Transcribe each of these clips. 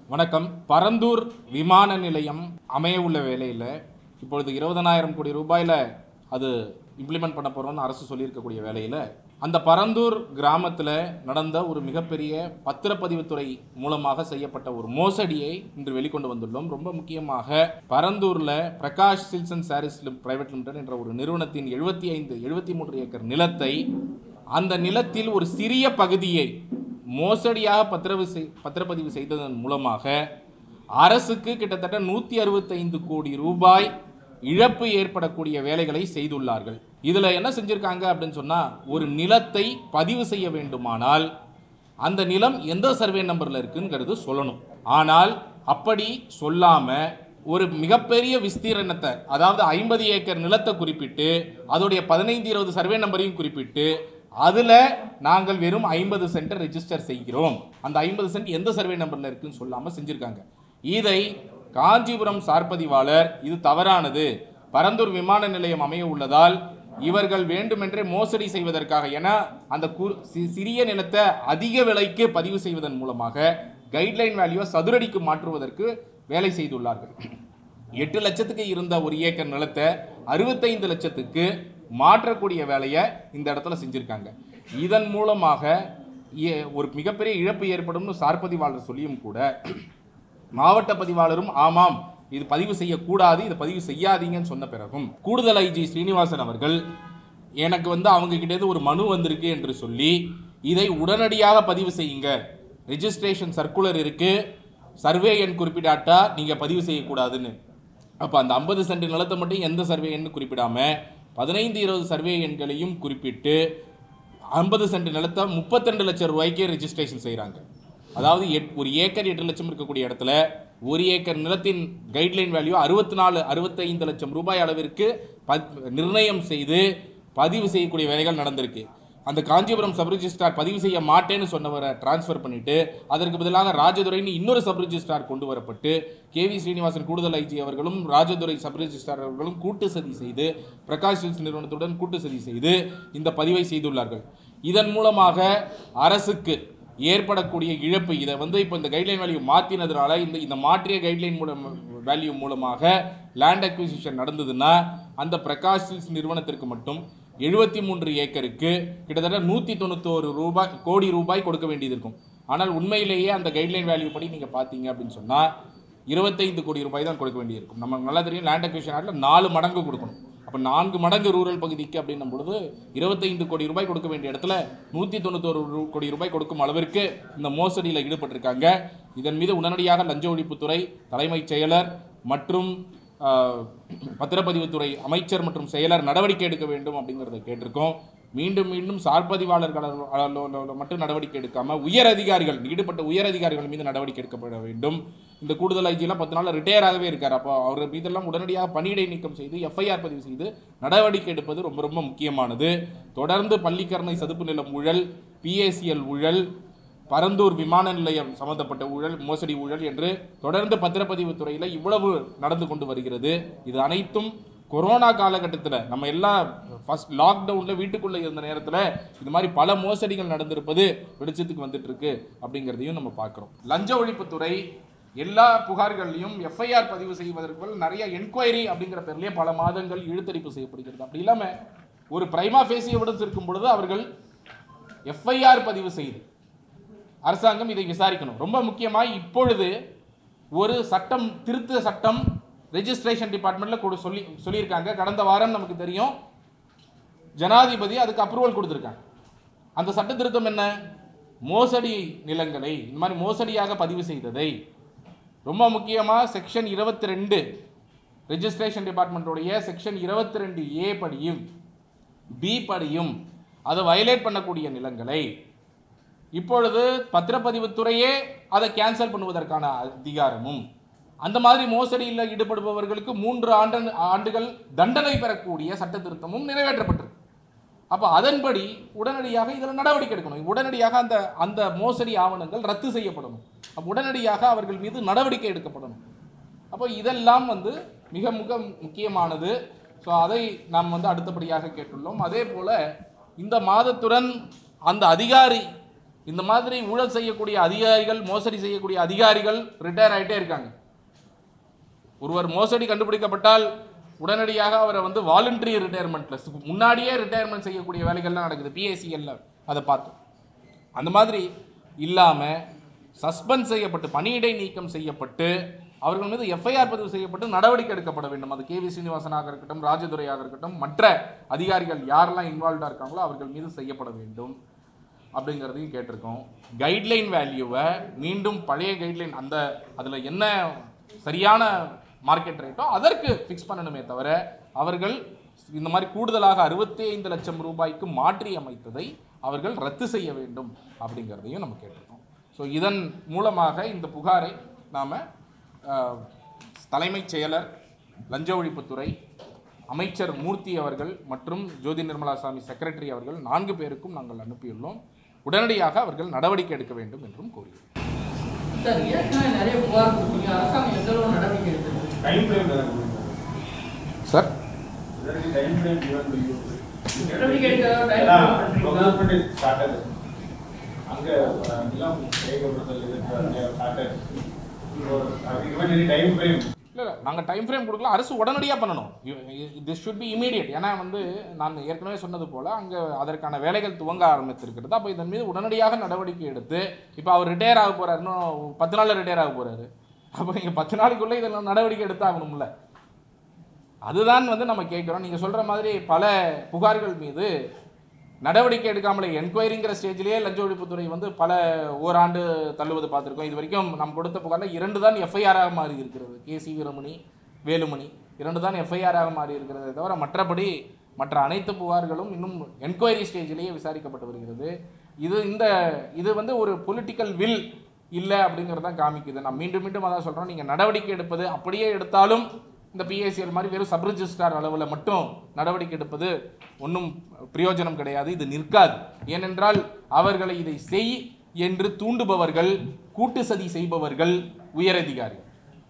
வணக்கம் பரந்தூர் விமான நிலையம் அமைய உள்ள வேலையில் இப்பொழுது இருபதனாயிரம் கோடி ரூபாயில் அது இம்ப்ளிமெண்ட் பண்ண போகிறோம்னு அரசு சொல்லியிருக்கக்கூடிய வேலையில் அந்த பரந்தூர் கிராமத்தில் நடந்த ஒரு மிகப்பெரிய பத்திரப்பதிவுத்துறை மூலமாக செய்யப்பட்ட ஒரு மோசடியை இன்று வெளிக்கொண்டு வந்துள்ளோம் ரொம்ப முக்கியமாக பரந்தூரில் Prakash silks and sarees private limited என்ற ஒரு நிறுவனத்தின் எழுபத்தி ஐந்து எழுபத்தி மூன்று ஏக்கர் நிலத்தை அந்த நிலத்தில் ஒரு சிறிய பகுதியை மோசடியாக பத்திரவு செய் பத்திரப்பதிவு செய்ததன் மூலமாக அரசுக்கு கிட்டத்தட்ட நூற்றி அறுபத்தைந்து கோடி ரூபாய் இழப்பு ஏற்படக்கூடிய வேலைகளை செய்துள்ளார்கள் இதில் என்ன செஞ்சுருக்காங்க அப்படின்னு சொன்னால் ஒரு நிலத்தை பதிவு செய்ய வேண்டுமானால் அந்த நிலம் எந்த சர்வே நம்பரில் இருக்குங்கிறது சொல்லணும் ஆனால் அப்படி சொல்லாமல் ஒரு மிகப்பெரிய விஸ்தீரணத்தை அதாவது ஐம்பது ஏக்கர் நிலத்தை குறிப்பிட்டு அதோடைய பதினைந்து இருபது சர்வே நம்பரையும் குறிப்பிட்டு அதில் நாங்கள் வெறும் ஐம்பது சென்ட்டை ரெஜிஸ்டர் செய்கிறோம் அந்த ஐம்பது சென்ட் எந்த சர்வே நம்பரில் இருக்குன்னு சொல்லாமல் செஞ்சுருக்காங்க இதை காஞ்சிபுரம் சார்பதிவாளர் இது தவறானது பரந்தூர் விமான நிலையம் அமைய உள்ளதால் இவர்கள் வேண்டுமென்றே மோசடி செய்வதற்காக என அந்த கு- சி- சிறிய நிலத்தை அதிக விலைக்கு பதிவு செய்வதன் மூலமாக கைட்லைன் வேல்யூவை சதுரடிக்கு மாற்றுவதற்கு வேலை செய்துள்ளார்கள் எட்டு லட்சத்துக்கு இருந்த ஒரு ஏக்கர் நிலத்தை அறுபத்தைந்து லட்சத்துக்கு மாற்றக்கூடிய வேலையை இந்த இடத்துல செஞ்சுருக்காங்க இதன் மூலமாக ஏ- ஒரு மிகப்பெரிய இழப்பு ஏற்படும்னு சார்பதிவாளர் சொல்லியும் கூட மாவட்ட பதிவாளரும் ஆமாம் இது பதிவு செய்யக்கூடாது இதை பதிவு செய்யாதீங்கன்னு சொன்ன பிறகும் கூடுதல் ஐஜி ஸ்ரீனிவாசன் அவர்கள் எனக்கு வந்து அவங்க கிட்டேருந்து ஒரு மனு வந்திருக்கு என்று சொல்லி இதை உடனடியாக பதிவு செய்யுங்க ரெஜிஸ்ட்ரேஷன் சர்க்குலர் இருக்கு சர்வே எண் குறிப்பிடாட்டா நீங்க பதிவு செய்யக்கூடாதுன்னு அப்போ அந்த ஐம்பது சென்ட் நிலத்தை மட்டும் எந்த சர்வே எண்ணு குறிப்பிடாம பதினைந்து இருபது சர்வே எண்களையும் குறிப்பிட்டு ஐம்பது சென்ட் நிலத்தை முப்பத்திரெண்டு லட்சம் ரூபாய்க்கே ரெஜிஸ்ட்ரேஷன் செய்கிறாங்க அதாவது எட் ஒரு ஏக்கர் எட்டு லட்சம் இருக்கக்கூடிய இடத்துல ஒரு ஏக்கர் நிலத்தின் கைட்லைன் வேல்யூ அறுபத்தி நாலு அறுபத்தைந்து லட்சம் ரூபாய் அளவிற்கு பத்- நிர்ணயம் செய்து பதிவு செய்யக்கூடிய வேலைகள் நடந்திருக்கு அந்த காஞ்சிபுரம் சப் ரிஜிஸ்ட்ரார் பதிவு செய்ய மாட்டேன்னு சொன்னவரை டிரான்ஸ்ஃபர் பண்ணிட்டு அதற்கு பதிலாக ராஜதுரைன்னு இன்னொரு சப் ரிஜிஸ்ட்ரார் கொண்டு வரப்பட்டு கேவி ஸ்ரீனிவாசன் கூடுதல் ஐஜி அவர்களும் ராஜதுரை சப் ரிஜிஸ்ட்ரார் அவர்களும் கூட்டு சதி செய்து பிரகாஷ் சில்ஸ் நிறுவனத்துடன் கூட்டு சதி செய்து இந்த பதிவை செய்துள்ளார்கள் இதன் மூலமாக அரசுக்கு ஏற்படக்கூடிய இழப்பு இதை வந்து இப்போ இந்த கைட்லைன் வேல்யூ மாற்றினதுனால இந்த இந்த மாற்றிய கைட்லைன் மூலம் வேல்யூ மூலமாக லேண்ட் அக்விசிஷன் நடந்ததுன்னா அந்த பிரகாஷ் சில்ஸ் நிறுவனத்திற்கு மட்டும் எழுபத்தி மூன்று ஏக்கருக்கு கிட்டத்தட்ட நூற்றி தொண்ணூத்தோரு ரூபாய் கோடி ரூபாய் கொடுக்க வேண்டியது இருக்கும் ஆனால் உண்மையிலேயே அந்த கைட்லைன் வேல்யூ படி நீங்கள் பார்த்தீங்க அப்படின்னு சொன்னால் இருபத்தைந்து கோடி ரூபாய் தான் கொடுக்க வேண்டியிருக்கும் நம்ம நல்லா தெரியும் லேண்ட் அக்விஷன் ஆர்டில் நாலு மடங்கு கொடுக்கணும் அப்போ நான்கு மடங்கு ரூரல் பகுதிக்கு அப்படின்னும் பொழுது இருபத்தைந்து கோடி ரூபாய் கொடுக்க வேண்டிய இடத்துல நூற்றி தொண்ணூத்தோரு ரூ- கோடி ரூபாய் கொடுக்கும் அளவிற்கு இந்த மோசடியில் ஈடுபட்டிருக்காங்க இதன் மீது உடனடியாக லஞ்ச ஒழிப்புத்துறை தலைமைச் செயலர் மற்றும் ஆஹ், பத்திரப்பதிவுத்துறை அமைச்சர் மற்றும் செயலர் நடவடிக்கை எடுக்க வேண்டும் அப்படிங்கிறத கேட்டிருக்கோம் மீண்டும் மீண்டும் சார்பதிவாளர்கள் மட்டும் நடவடிக்கை எடுக்காம உயர் அதிகாரிகள் ஈடுபட்ட உயர் அதிகாரிகள் மீது நடவடிக்கை எடுக்கப்பட வேண்டும் இந்த கூடுதல் ஐஜிலாம் பத்து நாள் ரிட்டையர் ஆகவே இருக்கார் அப்போ அவர் மீதெல்லாம் உடனடியாக பணியிடை நீக்கம் செய்து எஃப்ஐஆர் பதிவு செய்து நடவடிக்கை எடுப்பது ரொம்ப ரொம்ப முக்கியமானது தொடர்ந்து பள்ளிக்கரணை சதுப்பு நிலம் ஊழல் பிஏசிஎல் ஊழல் பரந்தூர் விமான நிலையம் சம்பந்தப்பட்ட ஊழல் மோசடி ஊழல் என்று தொடர்ந்து பத்திரப்பதிவு துறையில் இவ்வளவு நடந்து கொண்டு வருகிறது இது அனைத்தும் கொரோனா காலகட்டத்தில் நம்ம எல்லாம் ஃபர்ஸ்ட் லாக்டவுனில் வீட்டுக்குள்ளே இருந்த நேரத்தில் இது மாதிரி பல மோசடிகள் நடந்திருப்பது வெளிச்சத்துக்கு வந்துட்டு இருக்கு அப்படிங்கிறதையும் நம்ம பார்க்குறோம் லஞ்ச ஒழிப்புத்துறை எல்லா புகார்களையும் எஃப்ஐஆர் பதிவு செய்வதற்கு பதில் நிறைய என்கொயரி அப்படிங்கிற பேர்லயே பல மாதங்கள் இழுத்தடிப்பு செய்யப்படுகிறது அப்படி இல்லாமல் ஒரு பிரைமா ஃபேசி எவிடன்ஸ் இருக்கும் பொழுது அவர்கள் எஃப்ஐஆர் பதிவு செய்து அரசாங்கம் இதை விசாரிக்கணும் ரொம்ப முக்கியமாக இப்பொழுது ஒரு சட்டம் திருத்த சட்டம் ரெஜிஸ்ட்ரேஷன் டிபார்ட்மெண்ட்டில் கொடு சொல்லி சொல்லியிருக்காங்க கடந்த வாரம் நமக்கு தெரியும் ஜனாதிபதி அதுக்கு அப்ரூவல் கொடுத்துருக்காங்க அந்த சட்ட திருத்தம் என்ன மோசடி நிலங்களை இந்த மாதிரி மோசடியாக பதிவு செய்ததை ரொம்ப முக்கியமாக செக்ஷன் இருபத்தி ரெண்டு ரெஜிஸ்ட்ரேஷன் டிபார்ட்மெண்ட்டுடைய செக்ஷன் இருபத்தி ரெண்டு ஏ படியும் பி படியும் அதை வயலேட் பண்ணக்கூடிய நிலங்களை இப்பொழுது பத்திரப்பதிவுத்துறையே அதை கேன்சல் பண்ணுவதற்கான அதிகாரமும் அந்த மாதிரி மோசடியில் ஈடுபடுபவர்களுக்கு மூன்று ஆண்டு ஆண்டுகள் தண்டனை பெறக்கூடிய சட்ட திருத்தமும் நிறைவேற்றப்பட்டிருக்கு அப்போ அதன்படி உடனடியாக இதில் நடவடிக்கை எடுக்கணும் உடனடியாக அந்த அந்த மோசடி ஆவணங்கள் ரத்து செய்யப்படணும் அப்ப உடனடியாக அவர்கள் மீது நடவடிக்கை எடுக்கப்படணும் அப்போ இதெல்லாம் வந்து மிக மிக முக்கியமானது ஸோ அதை நாம் வந்து அடுத்தபடியாக கேட்டுள்ளோம் அதே போல் இந்த மாதத்துடன் அந்த அதிகாரி இந்த மாதிரி ஊழல் செய்யக்கூடிய அதிகாரிகள் மோசடி செய்யக்கூடிய அதிகாரிகள் ரிட்டையர் ஆகிட்டே இருக்காங்க ஒருவர் மோசடி கண்டுபிடிக்கப்பட்டால் உடனடியாக அவரை வந்து வாலண்டரி ரிட்டையர்மெண்ட்டில் முன்னாடியே ரிட்டையர்மெண்ட் செய்யக்கூடிய வேலைகள்லாம் நடக்குது பிஎஸ்சிஎல்ல அதை பார்த்தோம் அந்த மாதிரி இல்லாமல் சஸ்பெண்ட் செய்யப்பட்டு பணியிடை நீக்கம் செய்யப்பட்டு அவர்கள் மீது எஃப்ஐஆர் பதிவு செய்யப்பட்டு நடவடிக்கை எடுக்கப்பட வேண்டும் அது கேவி சீனிவாசனாக இருக்கட்டும் ராஜதுரையாக இருக்கட்டும் மற்ற அதிகாரிகள் யாரெல்லாம் இன்வால்வ்டாக இருக்காங்களோ அவர்கள் மீது செய்யப்பட வேண்டும் அப்படிங்கிறதையும் கேட்டிருக்கோம் கைட்லைன் வேல்யூவை மீண்டும் பழைய கைட்லைன் அந்த அதில் என்ன சரியான மார்க்கெட் ரேட்டோ அதற்கு ஃபிக்ஸ் பண்ணணுமே தவிர அவர்கள் இந்த மாதிரி கூடுதலாக அறுபத்தி ஐந்து லட்சம் ரூபாய்க்கு மாற்றி அமைத்ததை அவர்கள் ரத்து செய்ய வேண்டும் அப்படிங்கிறதையும் நம்ம கேட்டிருக்கோம் ஸோ இதன் மூலமாக இந்த புகாரை நாம் தலைமைச் செயலர் லஞ்ச ஒழிப்புத்துறை அமைச்சர் மூர்த்தி அவர்கள் மற்றும் ஜோதி நிர்மலா சாமி செக்ரட்டரி அவர்கள் நான்கு பேருக்கும் நாங்கள் அனுப்பியுள்ளோம் உடனடியாக அவர்கள் நடவடிக்கை எடுக்க வேண்டும் என்றும் கோருகிறோம் சார் ஏற்கனவே நிறைய புகார் கொடுத்தீங்க அரசாங்கம் எந்த அளவு நடவடிக்கை எடுத்தது டைம் ஃப்ரேம் தான் சார் இதற்கு time frame given to you. நடவடிக்கை எடுக்க time எல்லாம் frame பண்றீங்களா? procurement is started. அங்க அஹ், எல்லாம் கைகப்படுத்தல் இதுக்கு started. So, have you given any time frame? இல்லை இல்லை நாங்கள் டைம் ஃப்ரேம் கொடுக்கல அரசு உடனடியாக பண்ணணும் திஸ் ஷுட் பி இமீடியட் ஏன்னா வந்து நான் ஏற்கனவே சொன்னது போல் அங்கே அதற்கான வேலைகள் துவங்க ஆரம்பித்திருக்கிறது அப்போ இதன் மீது உடனடியாக நடவடிக்கை எடுத்து இப்போ அவர் ரிட்டையர் ஆக போகிறார் இன்னும் பத்து நாளில் ரிட்டையர் ஆக போகிறாரு அப்போ நீங்கள் பத்து நாளைக்குள்ளே இதெல்லாம் நடவடிக்கை எடுத்தாகணும்ல அதுதான் வந்து நம்ம கேட்குறோம் நீங்கள் சொல்கிற மாதிரி பல புகார்கள் மீது நடவடிக்கை எடுக்காமலே என்கொயரிங்கிற ஸ்டேஜ்லேயே லஞ்ச ஒழிப்புத்துறை வந்து பல ஓராண்டு தள்ளுவது பார்த்துருக்கோம் இது வரைக்கும் நாம் கொடுத்த புகாரில் இரண்டு தான் எஃப்ஐஆராக மாறி இருக்கிறது கே சி வீரமணி வேலுமணி இரண்டு தான் எஃப்ஐஆராக மாறி இருக்கிறதே தவிர மற்றபடி மற்ற அனைத்து புகார்களும் இன்னும் என்கொயரி ஸ்டேஜிலேயே விசாரிக்கப்பட்டு வருகிறது இது இந்த இது வந்து ஒரு பொலிட்டிக்கல் வில் இல்லை அப்படிங்கிறதான் காமிக்குது நான் மீண்டும் மீண்டும் அதான் சொல்கிறோம் நீங்கள் நடவடிக்கை எடுப்பது அப்படியே எடுத்தாலும் இந்த பிஏசிஎல் மாதிரி வெறும் சப் ரிஜிஸ்ட்ரார் அளவில் மட்டும் நடவடிக்கை எடுப்பது ஒன்றும் பிரயோஜனம் கிடையாது இது நிற்காது ஏனென்றால் அவர்களை இதை செய் என்று தூண்டுபவர்கள் கூட்டு சதி செய்பவர்கள் உயரதிகாரிகள்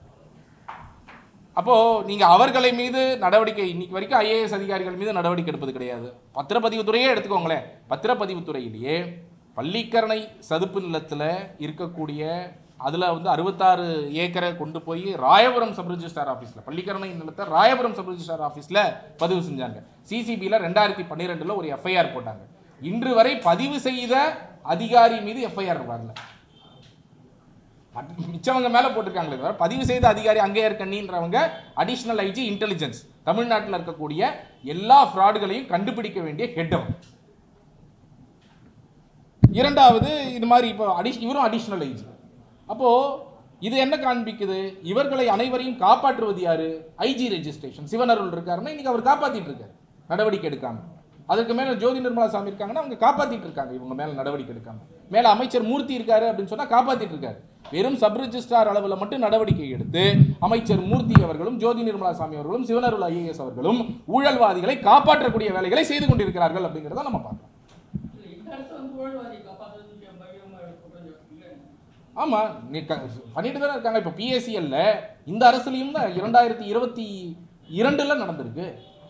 அப்போ நீங்க அவர்களை மீது நடவடிக்கை இன்னைக்கு வரைக்கும் ஐஏஎஸ் அதிகாரிகள் மீது நடவடிக்கை எடுப்பது கிடையாது பத்திரப்பதிவுத்துறையே எடுத்துக்கோங்களேன் பத்திரப்பதிவுத்துறையிலேயே பள்ளிக்கரணை சதுப்பு நிலத்துல இருக்கக்கூடிய அதுல வந்து அறுபத்தாறு ஏக்கரை கொண்டு போய் ராயபுரம் சப் ரிஜிஸ்டார் ஆஃபீஸில் பள்ளிக்கரணை நிலத்தை ராயபுரம் சப் ரிஜிஸ்டார் ஆஃபீஸில் பதிவு செஞ்சாங்க சிசிபியில் ரெண்டாயிரத்தி பன்னிரெண்டில் ஒரு எஃப்ஐஆர் போட்டாங்க இன்று வரை பதிவு செய்த அதிகாரி மீது எஃப்ஐஆர் வரல மற்ற- மிச்சவங்க மேல போட்டிருக்காங்களே தவிர பதிவு செய்த அதிகாரி அங்கேயர் கண்ணின்றவங்க அடிஷனல் ஐஜி இன்டெலிஜென்ஸ் தமிழ்நாட்டில் இருக்கக்கூடிய எல்லா ஃப்ராடுகளையும் கண்டுபிடிக்க வேண்டிய ஹெட் அவன் இரண்டாவது இது மாதிரி இப்போ அடி இவரும் அடிஷனல் ஐஜி அப்போ இது என்ன காண்பிக்குது இவர்களை அனைவரையும் காப்பாற்றுவது யாரு ஐஜி ரெஜிஸ்ட்ரேஷன் சிவனருள் இருக்காருன்னா இன்னைக்கு அவர் காப்பாத்திட்டு இருக்காரு நடவடிக்கை எடுக்காம அதுக்கு மேல ஜோதி நிர்மலா சாமி இருக்காங்கன்னா அவங்க காப்பாத்திட்டு இருக்காங்க இவங்க மேல நடவடிக்கை எடுக்காம மேல அமைச்சர் மூர்த்தி இருக்காரு அப்படின்னு சொன்னா காப்பாத்திட்டு இருக்காரு வெறும் சப் ரிஜிஸ்ட்ரார் அளவுல மட்டும் நடவடிக்கை எடுத்து அமைச்சர் மூர்த்தி அவர்களும் ஜோதி நிர்மலா சாமி அவர்களும் சிவனருள் ஐஏஎஸ் அவர்களும் ஊழல்வாதிகளை காப்பாற்றக்கூடிய வேலைகளை செய்து கொண்டிருக்கிறார்கள் அப்படிங்கிறத நம்ம பார்க்கலாம் இல்ல, இந்த அரசு வந்து ஊழல்வாதி காப்பாற்றுறதுக்கு பகிரமா குற்றம் இல்லை ஆமா நீ க- பண்ணிட்டு தானே இருக்காங்க இப்போ பிஎஸ்சிஎல்ல இந்த அரசுலையும் தான் இரண்டாயிரத்தி இருபத்தி இரண்டுல நடந்திருக்கு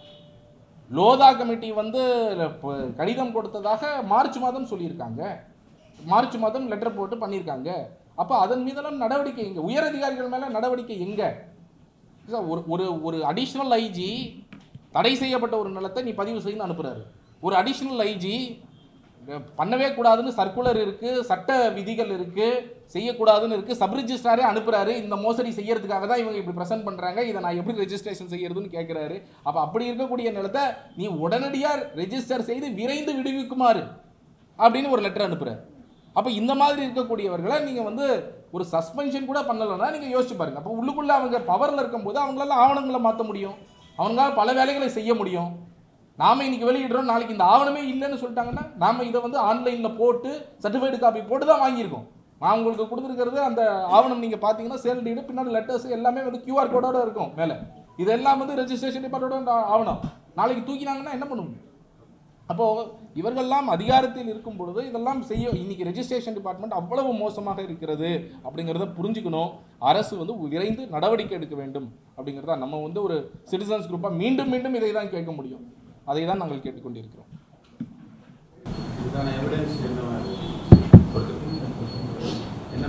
லோதா கமிட்டி வந்து ப- கடிதம் கொடுத்ததாக மார்ச் மாதம் சொல்லியிருக்காங்க மார்ச் மாதம் லெட்டர் போட்டு பண்ணியிருக்காங்க அப்போ அதன் மீதெல்லாம் நடவடிக்கை எங்க உயர் அதிகாரிகள் மேல நடவடிக்கை எங்க சார், ஒரு ஒரு ஒரு அடிஷ்னல் ஐஜி தடை செய்யப்பட்ட ஒரு நிலத்தை நீ பதிவு செய்யணும்னு அனுப்புறாரு ஒரு அடிஷ்னல் ஐஜி பண்ணவே கூடாதுன்னு சர்க்குலர் இருக்கு சட்ட விதிகள் இருக்கு செய்யக்கூடாதுன்னு இருக்கு சப் ரிஜிஸ்ட்ராரே அனுப்புறாரு இந்த மோசடி செய்யறதுக்காக தான் இவங்க இப்படி ப்ரெசென்ட் பண்றாங்க இதை நான் எப்படி ரெஜிஸ்ட்ரேஷன் செய்யறதுன்னு கேட்கிறாரு அப்ப அப்படி இருக்கக்கூடிய நிலத்தை நீ உடனடியா ரெஜிஸ்டர் செய்து விரைந்து விடுவிக்குமாறு அப்படின்னு ஒரு லெட்டர் அனுப்புறாரு அப்ப இந்த மாதிரி இருக்கக்கூடியவர்களை நீங்க வந்து ஒரு சஸ்பென்ஷன் கூட பண்ணலைன்னா நீங்க யோசிச்சு பாருங்க அப்போ உள்ளுக்குள்ள அவங்க பவர்ல இருக்கும்போது அவங்களால ஆவணங்களை மாற்ற முடியும் அவங்களால பல வேலைகளை செய்ய முடியும் நாம இன்னைக்கு வெளியிடுறோம் நாளைக்கு இந்த ஆவணமே இல்லைன்னு சொல்லிட்டாங்கன்னா நாம இதை வந்து ஆன்லைன்ல போட்டு சர்டிஃபைடு காப்பி போட்டு தான் வாங்கியிருக்கோம் நான் உங்களுக்கு கொடுத்துருக்கிறது அந்த ஆவணம் நீங்க பாத்தீங்கன்னா சேல் டீடு பின்னாடி லெட்டர்ஸ் எல்லாமே வந்து கியூஆர் கோடோட இருக்கும் மேல இதெல்லாம் வந்து ரெஜிஸ்ட்ரேஷன் டிபார்ட்மெண்ட் ஆவணம் நாளைக்கு தூக்கினாங்கன்னா என்ன பண்ண முடியும் அப்போ இவர்கள்லாம் அதிகாரத்தில் இருக்கும் பொழுது இதெல்லாம் செய்ய இன்னைக்கு ரெஜிஸ்ட்ரேஷன் டிபார்ட்மெண்ட் அவ்வளவு மோசமாக இருக்கிறது அப்படிங்கிறத புரிஞ்சுக்கணும் அரசு வந்து விரைந்து நடவடிக்கை எடுக்க வேண்டும் அப்படிங்கிறத நம்ம வந்து ஒரு சிட்டிசன்ஸ் குரூப்பாக மீண்டும் மீண்டும் இதை தான் கேட்க முடியும் அதை தான் நாங்கள் கேட்டுக்கொண்டிருக்கிறோம் இதுக்கான எவிடன்ஸ் என்ன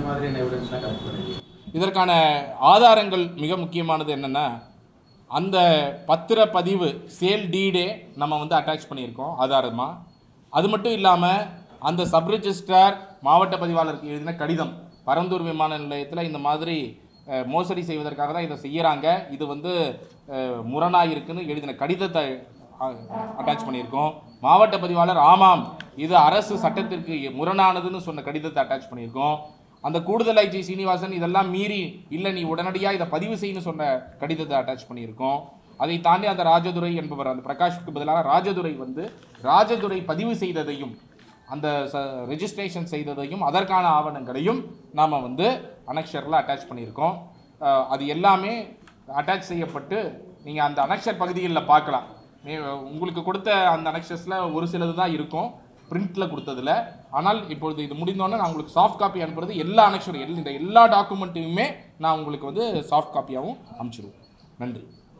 மாதிரியான எவிடன்ஸ்லாம் கலெக்ட் பண்ணுவீங்க இதற்கான ஆதாரங்கள் மிக முக்கியமானது என்னென்னா அந்த பத்திரப்பதிவு சேல் டீடே நம்ம வந்து அட்டாச் பண்ணியிருக்கோம் ஆதாரமாக அது மட்டும் இல்லாமல் அந்த சப் ரெஜிஸ்ட்ரார் மாவட்ட பதிவாளருக்கு எழுதின கடிதம் பரந்தூர் விமான நிலையத்தில் இந்த மாதிரி அஹ், மோசடி செய்வதற்காக தான் இதை செய்கிறாங்க இது வந்து முரணாக இருக்குன்னு எழுதின கடிதத்தை அட்டாச் பண்ணியிருக்கோம் மாவட்ட பதிவாளர் ஆமாம் இது அரசு சட்டத்திற்கு முரணானதுன்னு சொன்ன கடிதத்தை அட்டாச் பண்ணியிருக்கோம் அந்த கூடுதல் ஐஜி சீனிவாசன் இதெல்லாம் மீறி இல்லை நீ உடனடியாக இதை பதிவு செய்யணும்னு சொன்ன கடிதத்தை அட்டாச் பண்ணியிருக்கோம் அதை தாண்டி அந்த ராஜதுரை என்பவர் அந்த பிரகாஷ்க்கு பதிலாக ராஜதுரை வந்து ராஜதுரை பதிவு செய்ததையும் அந்த ச ரெஜிஸ்ட்ரேஷன் செய்ததையும் அதற்கான ஆவணங்களையும் நாம் வந்து அனக்ஷரில் அட்டாச் பண்ணியிருக்கோம் அஹ், அது எல்லாமே அட்டாச் செய்யப்பட்டு நீங்கள் அந்த அனக்ஷர் பகுதிகளில் பார்க்கலாம் மே- உங்களுக்கு கொடுத்த அந்த அனக்ஷர்ஸில் ஒரு சிலது தான் இருக்கும் பிரிண்ட்டில் கொடுத்ததில் ஆனால் இப்பொழுது இது முடிந்தோன்னே நான் உங்களுக்கு சாஃப்ட் காப்பி அனுப்புறது எல்லா அனக்ஷரும் எல் இந்த எல்லா டாக்குமெண்ட்டையுமே நான் உங்களுக்கு வந்து சாஃப்ட் காப்பியாகவும் அனுப்பிச்சிடுவோம் நன்றி